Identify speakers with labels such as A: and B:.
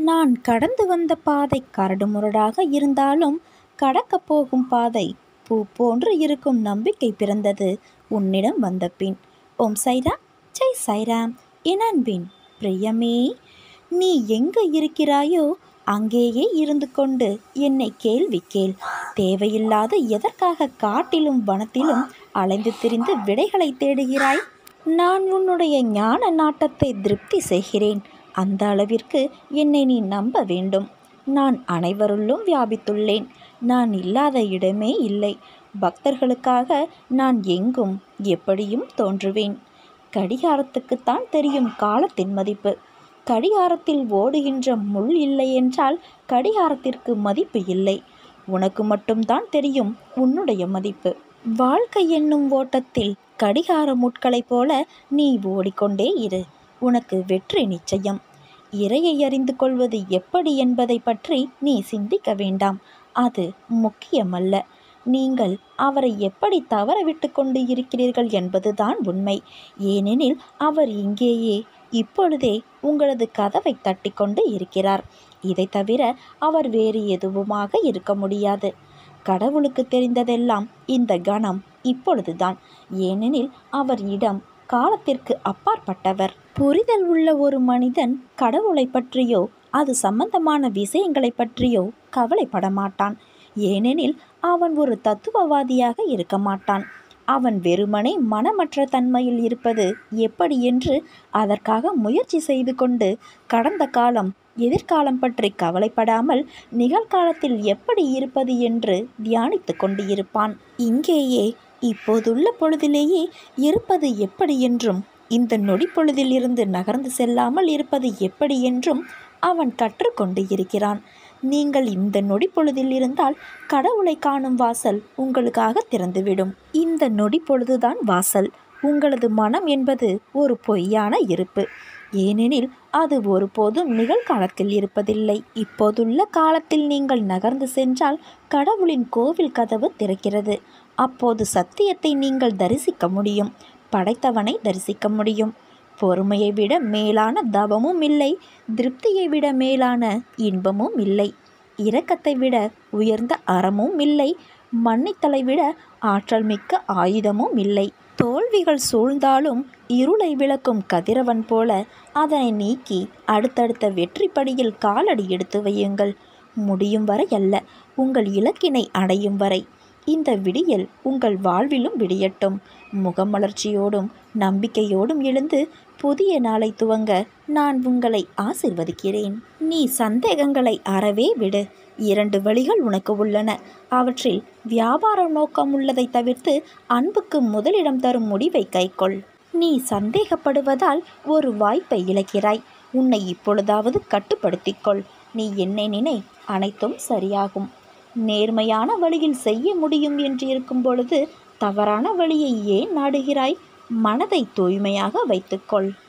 A: நான் கடந்து வந்த பாதை கரடுமுரடாக இருந்தாலும் கடக்கப் போகும் பாதை பூ போன்று இருக்கும் நம்பிக்கை பிறந்தது உன்னிடம் வந்த பின் ஓம் சைராம் ஜெய் சைராம் என் அன்பின் பிரியமே நீ எங்கு இருக்கிறாயோ அங்கேயே இருந்து கொண்டு என்னை கேள்வி கேள் தேவையில்லாத எதற்காக காட்டிலும் வனத்திலும் அலைந்து திரிந்து விடைகளை தேடுகிறாய் நான் உன்னுடைய ஞான நாட்டத்தை திருப்தி செய்கிறேன் அந்த அளவிற்கு என்னை நீ நம்ப வேண்டும் நான் அனைவருள்ளும் வியாபித்துள்ளேன் நான் இல்லாத இடமே இல்லை பக்தர்களுக்காக நான் எங்கும் எப்படியும் தோன்றுவேன் கடிகாரத்துக்குத்தான் தெரியும் காலத்தின் மதிப்பு கடிகாரத்தில் ஓடுகின்ற முள் இல்லை என்றால் கடிகாரத்திற்கு மதிப்பு இல்லை உனக்கு மட்டும்தான் தெரியும் உன்னுடைய மதிப்பு வாழ்க்கை என்னும் ஓட்டத்தில் கடிகார முட்களைப் போல நீ ஓடிக்கொண்டே இரு உனக்கு வெற்றி நிச்சயம் இறையை அறிந்து கொள்வது எப்படி என்பதை பற்றி நீ சிந்திக்க வேண்டாம் அது முக்கியமல்ல நீங்கள் அவரை எப்படி தவற விட்டு கொண்டு இருக்கிறீர்கள் என்பதுதான் உண்மை ஏனெனில் அவர் இங்கேயே இப்பொழுதே உங்களது கதவை தட்டி கொண்டு இருக்கிறார் இதை தவிர அவர் வேறு எதுவுமாக இருக்க முடியாது கடவுளுக்கு தெரிந்ததெல்லாம் இந்த கணம் இப்பொழுதுதான் ஏனெனில் அவர் இடம் காலத்திற்கு அப்பாற்பட்டவர் புரிதல் உள்ள ஒரு மனிதன் கடவுளை பற்றியோ அது சம்பந்தமான விஷயங்களை பற்றியோ கவலைப்பட மாட்டான் ஏனெனில் அவன் ஒரு தத்துவவாதியாக இருக்க மாட்டான் அவன் வெறுமனே மனமற்ற தன்மையில் இருப்பது எப்படி என்று அதற்காக முயற்சி செய்து கொண்டு கடந்த காலம் எதிர்காலம் பற்றி கவலைப்படாமல் நிகழ்காலத்தில் எப்படி இருப்பது என்று தியானித்து கொண்டு இருப்பான் இங்கேயே இப்போதுள்ள பொழுதிலேயே இருப்பது எப்படி என்றும் இந்த நொடி பொழுதிலிருந்து நகர்ந்து செல்லாமல் இருப்பது எப்படி என்றும் அவன் கற்றுக்கொண்டு இருக்கிறான் நீங்கள் இந்த நொடி பொழுதில் இருந்தால் கடவுளை காணும் வாசல் உங்களுக்காக திறந்துவிடும் இந்த நொடி பொழுதுதான் வாசல் உங்களது மனம் என்பது ஒரு பொய்யான இருப்பு ஏனெனில் அது ஒருபோதும் நிகழ்காலத்தில் இருப்பதில்லை இப்போதுள்ள காலத்தில் நீங்கள் நகர்ந்து சென்றால் கடவுளின் கோவில் கதவு திறக்கிறது அப்போது சத்தியத்தை நீங்கள் தரிசிக்க முடியும் படைத்தவனை தரிசிக்க முடியும் பொறுமையை விட மேலான தவமும் இல்லை திருப்தியை விட மேலான இன்பமும் இல்லை இரக்கத்தை விட உயர்ந்த அறமும் இல்லை மன்னித்தலை விட ஆற்றல் மிக்க ஆயுதமும் இல்லை தோல்விகள் சூழ்ந்தாலும் இருளை விளக்கும் கதிரவன் போல அதனை நீக்கி அடுத்தடுத்த வெற்றி படியில் காலடி எடுத்து வையுங்கள் முடியும் வரை அல்ல உங்கள் இலக்கினை அடையும் வரை இந்த விடியல் உங்கள் வாழ்விலும் விடியட்டும் முகமலர்ச்சியோடும் நம்பிக்கையோடும் எழுந்து புதிய நாளை துவங்க நான் உங்களை ஆசிர்வதிக்கிறேன் நீ சந்தேகங்களை அறவே விடு இரண்டு வழிகள் உனக்கு உள்ளன அவற்றில் வியாபார நோக்கம் உள்ளதை தவிர்த்து அன்புக்கு முதலிடம் தரும் முடிவை கைக்கொள் நீ சந்தேகப்படுவதால் ஒரு வாய்ப்பை இழக்கிறாய் உன்னை இப்பொழுதாவது கட்டுப்படுத்திக்கொள் நீ என்னை நினை அனைத்தும் சரியாகும் நேர்மையான வழியில் செய்ய முடியும் என்று இருக்கும் பொழுது தவறான வழியை ஏன் நாடுகிறாய் மனதை தூய்மையாக வைத்துக்கொள்